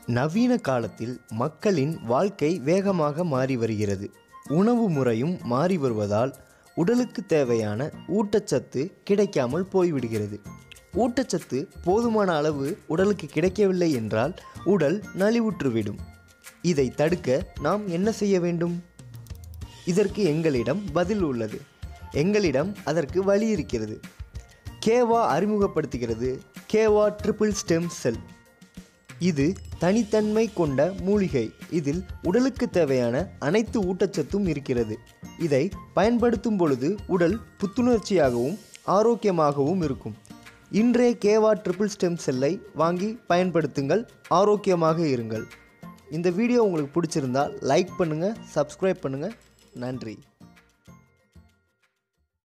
நவீன காலத்தில் மக்களின் வாழ்க்கை வேகமாக மாறி வருகிறது உணவு முறையும் மாறி வருவதால் உடலுக்கு தேவையான ஊட்டச்சத்து கிடைக்காமல் போய்விடுகிறது ஊட்டச்சத்து போதுமான அளவு உடலுக்கு கிடைக்கவில்லை என்றால் உடல் நலிவுற்றுவிடும் இதை தடுக்க நாம் என்ன செய்ய வேண்டும் இதற்கு எங்களிடம் பதில் உள்ளது எங்களிடம் அதற்கு வழி இருக்கிறது கேவா அறிமுகப்படுத்துகிறது கேவா ட்ரிபிள் ஸ்டெம் செல் இது தனித்தன்மை கொண்ட மூலிகை இதில் உடலுக்கு தேவையான அனைத்து ஊட்டச்சத்தும் இருக்கிறது இதை பயன்படுத்தும் பொழுது உடல் புத்துணர்ச்சியாகவும் ஆரோக்கியமாகவும் இருக்கும் இன்றைய கேவா ட்ரிபிள் ஸ்டெம் செல்லை வாங்கி பயன்படுத்துங்கள் ஆரோக்கியமாக இருங்கள் இந்த வீடியோ உங்களுக்கு பிடிச்சிருந்தா லைக் பண்ணுங்கள் சப்ஸ்கிரைப் பண்ணுங்கள் நன்றி